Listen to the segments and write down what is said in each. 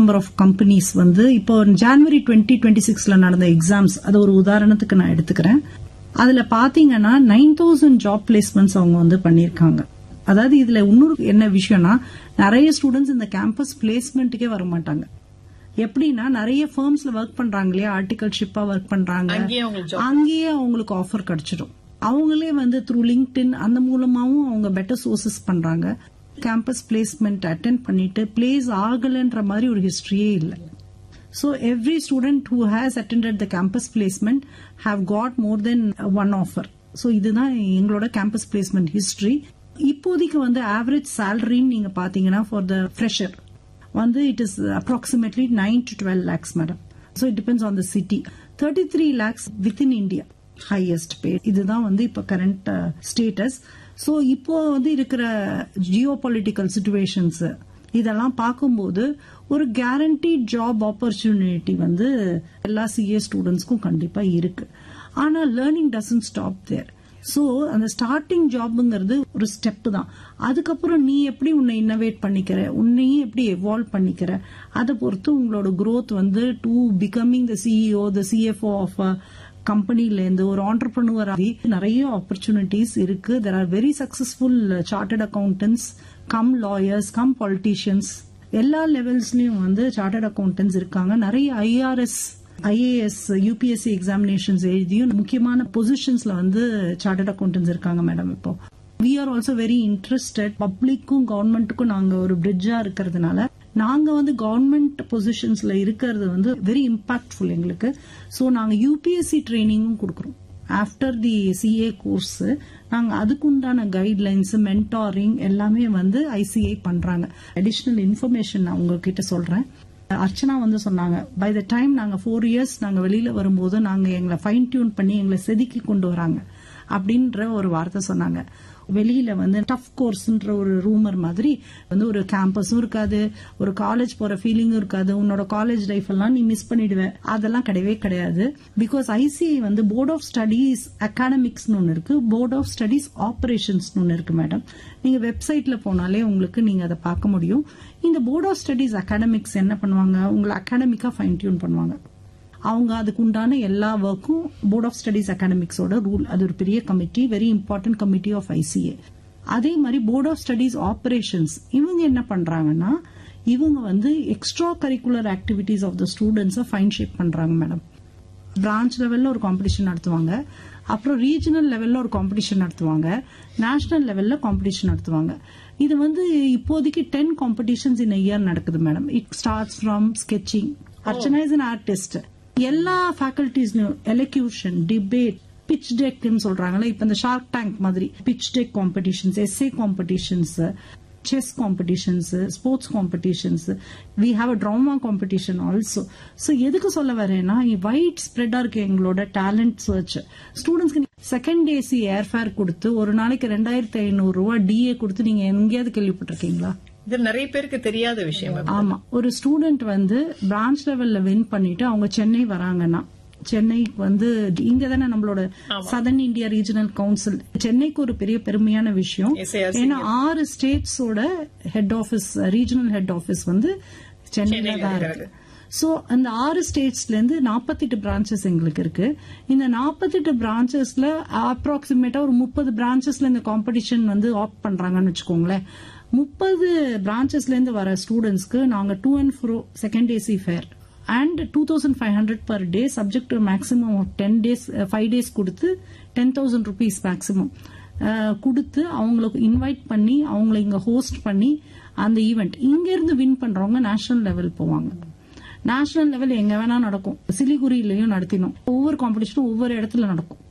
Number of companies வந்து இப்போ January twenty twenty சிக்ஸ்ல நடந்த எக்ஸாம்ஸ் அது ஒரு உதாரணத்துக்கு நான் எடுத்துக்கிறேன் அதுல பாத்தீங்கன்னா நைன் தௌசண்ட் ஜாப் பிளேஸ்மெண்ட்ஸ் அவங்க வந்து பண்ணிருக்காங்க அதாவது இதுல இன்னொரு என்ன விஷயம்னா நிறைய ஸ்டூடெண்ட்ஸ் இந்த கேம்பஸ் பிளேஸ்மெண்ட்டுக்கே வர மாட்டாங்க எப்படின்னா நிறைய ஃபர்ம்ஸ்ல ஒர்க் பண்றாங்க இல்லையா ஆர்டிகல் ஷிப்பா ஒர்க் பண்றாங்க அங்கேயே அவங்களுக்கு job அங்கேயே அவங்களுக்கு ஆஃபர் கிடைச்சிடும் அவங்களே வந்து த்ரூ லிங்க்டின் அந்த மூலமாவும் அவங்க பெட்டர் சோர்சஸ் பண்றாங்க கேம்பஸ் பிளேஸ்மெண்ட் அட்டென்ட் பண்ணிட்டு பிளேஸ் ஆகலன்ற மாதிரி ஒரு ஹிஸ்டரியே இல்லை so every student who has attended the campus placement have got more than one offer so இதுதான் எங்களோட கேம்பஸ் பிளேஸ்மெண்ட் ஹிஸ்டரி இப்போதைக்கு வந்து ஆவரேஜ் சேலரின்னு நீங்க பாத்தீங்கன்னா ஃபார் த ஃப்ரெஷர் வந்து it is approximately nine to twelve lakhs madam so it depends on the city thirty three lakhs within India highest pay இதுதான் வந்து இப்ப கரண்ட் ஸ்டேட்டஸ் ஸோ இப்போ வந்து இருக்கிற ஜியோ பொலிட்டிக்கல் சுச்சுவேஷன்ஸ் இதெல்லாம் பார்க்கும்போது ஒரு கேரண்டி ஜாப் ஆப்பர்ச்சுனிட்டி வந்து எல்லா சிஏ ஸ்டூடெண்ட்ஸ்க்கும் கண்டிப்பா இருக்கு ஆனா learning doesn't stop there so அந்த ஸ்டார்டிங் ஜாப்ங்கிறது ஒரு ஸ்டெப் தான் அதுக்கப்புறம் நீ எப்படி உன்னை இன்னோவேட் பண்ணிக்கிற உன்னையும் எப்படி எவால்வ் பண்ணிக்கிற அதை பொறுத்து உங்களோட growth வந்து to becoming the CEO the CFO of கம்பெனில இருந்து ஒரு ஆண்டர்பிரனுவர் நிறைய ஆப்பர்ச்சுனிட்டிஸ் இருக்கு there are very successful chartered accountants cum lawyers cum politicians எல்லா லெவல்ஸ்லயும் வந்து சார்ட்டர்ட் அக்கௌண்டன்ஸ் இருக்காங்க நிறைய ஐஆர்எஸ் ஐஏஎஸ் யூபிஎஸ்சி எக்ஸாமினேஷன்ஸ் எழுதியும் முக்கியமான பொசிஷன்ஸ்ல வந்து சார்ட்டர்ட் அக்கௌண்டன்ஸ் இருக்காங்க மேடம் இப்போ we are also very interested பப்ளிக்கும் கவர்மெண்ட்டுக்கும் நாங்க ஒரு பிரிட்ஜா இருக்கிறதுனால நாங்க வந்து கவர்மெண்ட் பொசிஷன்ஸ்ல இருக்கிறது வந்து வெரி இம்பாக்ட்ஃபுல் எங்களுக்கு ஸோ நாங்க யூபிஎஸ்சி ட்ரைனிங்கும் கொடுக்குறோம் ஆஃப்டர் தி சிஏ கோர்ஸ் நாங்க அதுக்குண்டான கைட்லைன்ஸ் மென்டாரிங் எல்லாமே வந்து ஐசிஐ பண்றாங்க அடிஷனல் இன்ஃபர்மேஷன் நான் உங்ககிட்ட சொல்றேன் அர்ச்சனா வந்து சொன்னாங்க பை த டைம் நாங்க ஃபோர் இயர்ஸ் நாங்க வெளியில வரும்போது நாங்க எங்களை ஃபைன் டியூன் பண்ணி எங்களை செதுக்கி கொண்டு வராங்க அப்படின்ற ஒரு வார்த்தை சொன்னாங்க வெளியில வந்து டஃப் கோர்ஸ்ன்ற ஒரு ரூமர் மாதிரி வந்து ஒரு கேம்பஸும் இருக்காது ஒரு காலேஜ் போற ஃபீலிங்கும் இருக்காது உன்னோட காலேஜ் லைஃப் எல்லாம் நீ மிஸ் பண்ணிடுவ அதெல்லாம் கிடையவே கிடையாது பிகாஸ் ஐசிஐ வந்து போர்ட் ஆஃப் ஸ்டடீஸ் அகாடமிக்ஸ்னு ஒன்று இருக்கு போர்ட் ஆஃப் ஸ்டடீஸ் ஆபரேஷன்ஸ்னு ஒன்று இருக்கு மேடம் நீங்க வெப்சைட்ல போனாலே உங்களுக்கு நீங்க அதை பார்க்க முடியும் இந்த போர்ட் ஆஃப் ஸ்டடீஸ் அகாடமிக்ஸ் என்ன பண்ணுவாங்க உங்களை அகாடமிக்கா ஃபைன் டியூன் பண்ணுவாங்க அவங்க அதுக்கு உண்டான எல்லா ஒர்க்கும் போர்ட் ஆஃப் ஸ்டடீஸ் அகாடமிக்ஸோட ரூல் அது ஒரு பெரிய committee very important committee of ICA அதே மாதிரி போர்ட் ஆஃப் ஸ்டடீஸ் ஆபரேஷன்ஸ் இவங்க என்ன பண்றாங்கன்னா இவங்க வந்து extra curricular activities of the ஸ்டூடெண்ட்ஸை ஃபைன் ஷேப் பண்றாங்க மேடம் பிரான்ச் லெவல்ல ஒரு காம்படிஷன் நடத்துவாங்க அப்புறம் ரீஜனல் லெவல்ல ஒரு காம்படிஷன் நடத்துவாங்க நேஷனல் லெவல்ல காம்படிஷன் நடத்துவாங்க இது வந்து இப்போதைக்கு டென் காம்படிஷன்ஸ் இன் இயர் நடக்குது madam it starts from sketching Archana is an artist எல்லா ஃபேக்கல்டிஸ்லயும் எலக்யூஷன் டிபேட் பிச் டெக்னு சொல்றாங்கல்ல இப்ப இந்த ஷார்க் டேங்க் மாதிரி pitch deck competitions essay competitions chess competitions sports competitions we have a drama competition also so எதுக்கு சொல்ல வரேன்னா வைட் ஸ்ப்ரெட்டா இருக்கு எங்களோட டேலண்ட் சர்ச் ஸ்டூடெண்ட்ஸ்க்கு செகண்ட் ஏசி ஏர்ஃபேர் கொடுத்து ஒரு நாளைக்கு ரெண்டாயிரத்தி ஐநூறு ரூபாய் டிஏ கொடுத்து நீங்க எங்கேயாவது கேள்விப்பட்டிருக்கீங்களா இது நிறைய பேருக்கு தெரியாத விஷயம் ma'am. ஆமா ஒரு ஸ்டூடெண்ட் வந்து பிரான்ச் லெவல்ல வின் பண்ணிட்டு அவங்க சென்னை வராங்கன்னா சென்னைக்கு வந்து இங்க தானே நம்மளோட சதர்ன் இந்தியா ரீஜனல் கவுன்சில் சென்னைக்கு ஒரு பெரிய பெருமையான விஷயம் SARC. ஏன்னா ஆறு ஸ்டேட்ஸோட head office regional head office வந்து சென்னையில சென்னையில தான் இருக்கு. இருக்கு சோ அந்த ஆறு ஸ்டேட்ஸ்ல இருந்து 48 பிரான்ச்சஸ் எங்களுக்கு இருக்கு இந்த 48 பிரான்ச்சஸ்ல அப்ராக்சிமேட்டா ஒரு முப்பது பிரான்ச்சஸ்ல இந்த காம்படிஷன் வந்து ஆப்ட் பண்றாங்கன்னு வச்சுக்கோங்களேன் முப்பது பிரான்ச்சஸ்ல இருந்து வர ஸ்டூடெண்ட்ஸ்க்கு நாங்க to and fro second AC fare and two thousand five hundred per day subject maximum of ten days five days கொடுத்து டென் தௌசண்ட் ருபீஸ் மேக்ஸிமம் கொடுத்து அவங்களுக்கு இன்வைட் பண்ணி அவங்கள இங்க ஹோஸ்ட் பண்ணி அந்த ஈவெண்ட் இங்க இருந்து வின் பண்றவங்க நேஷனல் லெவல் போவாங்க நேஷனல் லெவல் எங்க வேணா நடக்கும் சிலிகுரியிலயும் நடத்தினோம் ஒவ்வொரு காம்படிஷனும் ஒவ்வொரு இடத்துல நடக்கும்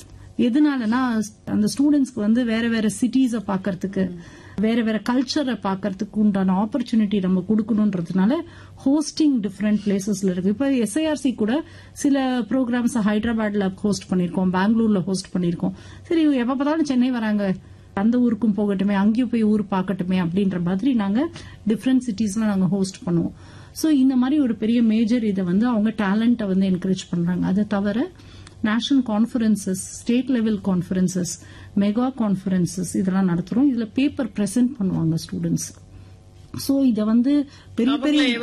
எதனாலனா அந்த ஸ்டூடெண்ட்ஸ்க்கு வந்து வேற வேற சிட்டிஸ பாக்கறதுக்கு வேற வேற கல்ச்சரை பாக்கறதுக்கு உண்டான ஆப்பர்ச்சுனிட்டி நம்ம கொடுக்கணுன்றதுனால ஹோஸ்டிங் டிஃப்ரெண்ட் பிளேசஸ்ல இருக்கு இப்ப எஸ்ஐஆர்சி கூட சில ப்ரோக்ராம்ஸ் ஹைதராபாத்ல ஹோஸ்ட் பண்ணிருக்கோம் பெங்களூர்ல ஹோஸ்ட் பண்ணிருக்கோம் சரி எப்ப பார்த்தாலும் சென்னை வராங்க அந்த ஊருக்கும் போகட்டுமே அங்கேயும் போய் ஊர் பார்க்கட்டுமே அப்படின்ற மாதிரி நாங்க டிஃப்ரெண்ட் சிட்டிஸ்ல நாங்க ஹோஸ்ட் பண்ணுவோம் சோ இந்த மாதிரி ஒரு பெரிய மேஜர் இதை வந்து அவங்க டேலண்ட்டை வந்து என்கரேஜ் பண்றாங்க அதை தவிர national conferences state level conferences mega conferences இதெல்லாம் நடத்துறோம் இதுல பேப்பர் பிரசன்ட் பண்ணுவாங்க ஸ்டூடெண்ட்ஸ் சோ இத வந்து பெரிய பெரிய அவங்கள